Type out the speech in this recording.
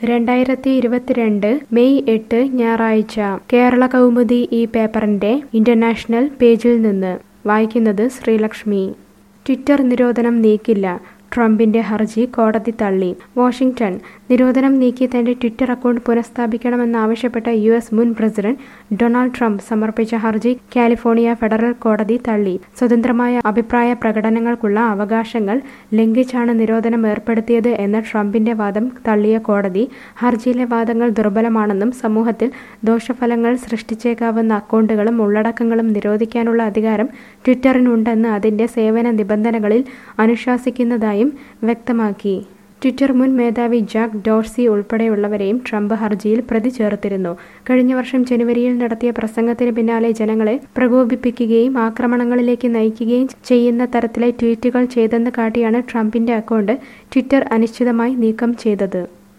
രണ്ടായിരത്തി ഇരുപത്തിരണ്ട് മെയ് എട്ട് ഞായറാഴ്ച കേരള കൗമുദി ഈ പേപ്പറിന്റെ ഇന്റർനാഷണൽ പേജിൽ നിന്ന് വായിക്കുന്നത് ശ്രീലക്ഷ്മി ട്വിറ്റർ നിരോധനം നീക്കില്ല ട്രംപിന്റെ ഹർജി കോടതി തള്ളി വാഷിംഗ്ടൺ നിരോധനം നീക്കി തന്റെ ട്വിറ്റർ അക്കൗണ്ട് പുനഃസ്ഥാപിക്കണമെന്നാവശ്യപ്പെട്ട യു എസ് മുൻ പ്രസിഡന്റ് ഡൊണാൾഡ് ട്രംപ് സമർപ്പിച്ച ഹർജി കാലിഫോർണിയ ഫെഡറൽ കോടതി തള്ളി സ്വതന്ത്രമായ അഭിപ്രായ പ്രകടനങ്ങൾക്കുള്ള അവകാശങ്ങൾ ലംഘിച്ചാണ് നിരോധനം ഏർപ്പെടുത്തിയത് എന്ന ട്രംപിന്റെ വാദം തള്ളിയ കോടതി ഹർജിയിലെ വാദങ്ങൾ ദുർബലമാണെന്നും സമൂഹത്തിൽ ദോഷഫലങ്ങൾ സൃഷ്ടിച്ചേക്കാവുന്ന അക്കൗണ്ടുകളും ഉള്ളടക്കങ്ങളും നിരോധിക്കാനുള്ള അധികാരം ട്വിറ്ററിനുണ്ടെന്ന് അതിന്റെ സേവന നിബന്ധനകളിൽ അനുശാസിക്കുന്നതായും വ്യക്തമാക്കി ട്വിറ്റർ മുൻ മേധാവി ജാക്ക് ഡോർസി ഉൾപ്പെടെയുള്ളവരെയും ട്രംപ് ഹർജിയിൽ പ്രതി ചേർത്തിരുന്നു കഴിഞ്ഞ വർഷം ജനുവരിയിൽ നടത്തിയ പ്രസംഗത്തിന് പിന്നാലെ ജനങ്ങളെ പ്രകോപിപ്പിക്കുകയും ആക്രമണങ്ങളിലേക്ക് നയിക്കുകയും ചെയ്യുന്ന തരത്തിലെ ട്വീറ്റുകൾ ചെയ്തെന്ന് കാട്ടിയാണ് ട്രംപിന്റെ അക്കൗണ്ട് ട്വിറ്റർ അനിശ്ചിതമായി നീക്കം ചെയ്തത്